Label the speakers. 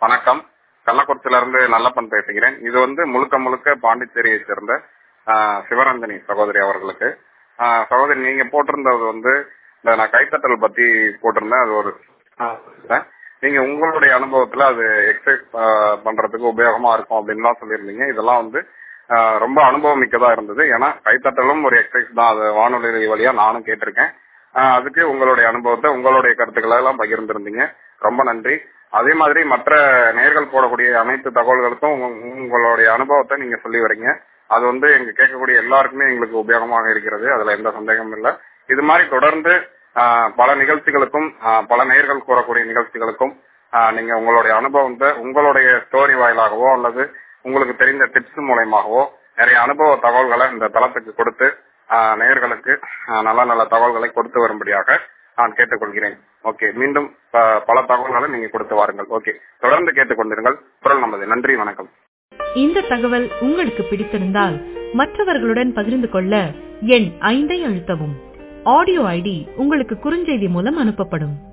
Speaker 1: வணக்கம் கள்ளக்குறிச்சியில இருந்து நல்லப்பன் பேசுகிறேன் இது வந்து முழுக்க முழுக்க பாண்டிச்சேரியை சேர்ந்த ஆஹ், சிவரஞ்சனி சகோதரி அவர்களுக்கு ஆஹ், சகோதரி நீங்க போட்டிருந்தது வந்து இந்த நான் கைத்தட்டல் பத்தி போட்டிருந்தேன் அது ஒரு ஆஹ், நீங்க உங்களுடைய அனுபவத்துல அது எக்ஸசைஸ் பண்றதுக்கு உபயோகமா இருக்கும் அப்படின்லாம் சொல்லியிருந்தீங்க இதெல்லாம் வந்து ஆஹ், ரொம்ப அனுபவம் மிக்கதா இருந்தது ஏன்னா கைத்தட்டலும் ஒரு எக்ஸசைஸ் தான் அது வானொலி வழியா நானும் கேட்டிருக்கேன் ஆஹ், அதுக்கு உங்களுடைய அனுபவத்தை உங்களுடைய கருத்துக்களை எல்லாம் பகிர்ந்திருந்தீங்க ரொம்ப நன்றி அதே மாதிரி மற்ற நேர்கள் போடக்கூடிய அனைத்து தகவல்களுக்கும் உங்க- உங்களுடைய அனுபவத்தை நீங்க சொல்லி வரீங்க அது வந்து எங்க கேட்கக்கூடிய எல்லாருக்குமே எங்களுக்கு உபயோகமாக இருக்கிறது அதுல எந்த சந்தேகமும் இல்லை இது மாதிரி தொடர்ந்து ஆஹ், பல நிகழ்ச்சிகளுக்கும் ஆஹ், பல நேர்கள் கூறக்கூடிய நிகழ்ச்சிகளுக்கும் ஆஹ், நீங்க உங்களுடைய அனுபவத்தை உங்களுடைய ஸ்டோரி வாயிலாகவோ அல்லது உங்களுக்கு தெரிந்த டிப்ஸ் மூலயமாகவோ நிறைய அனுபவ தகவல்களை இந்த தளத்துக்கு கொடுத்து ஆஹ், நேயர்களுக்கு ஆஹ், நல்ல நல்ல தகவல்களை கொடுத்து வரும்படியாக நான் கேட்டுக்கொள்கிறேன் ஓகே மீண்டும் ப- பல தகவல்களை நீங்க கொடுத்து வாருங்கள் ஓகே தொடர்ந்து கேட்டுக்கொண்டிருங்கள் குரல் நமது நன்றி வணக்கம்
Speaker 2: இந்த தகவல் உங்களுக்கு பிடித்திருந்தால் மற்றவர்களுடன் பகிர்ந்து கொள்ள எண் ஐந்தை அழுத்தவும் ஆடியோ ஐடி உங்களுக்கு குறுஞ்செய்தி மூலம் அனுப்பப்படும்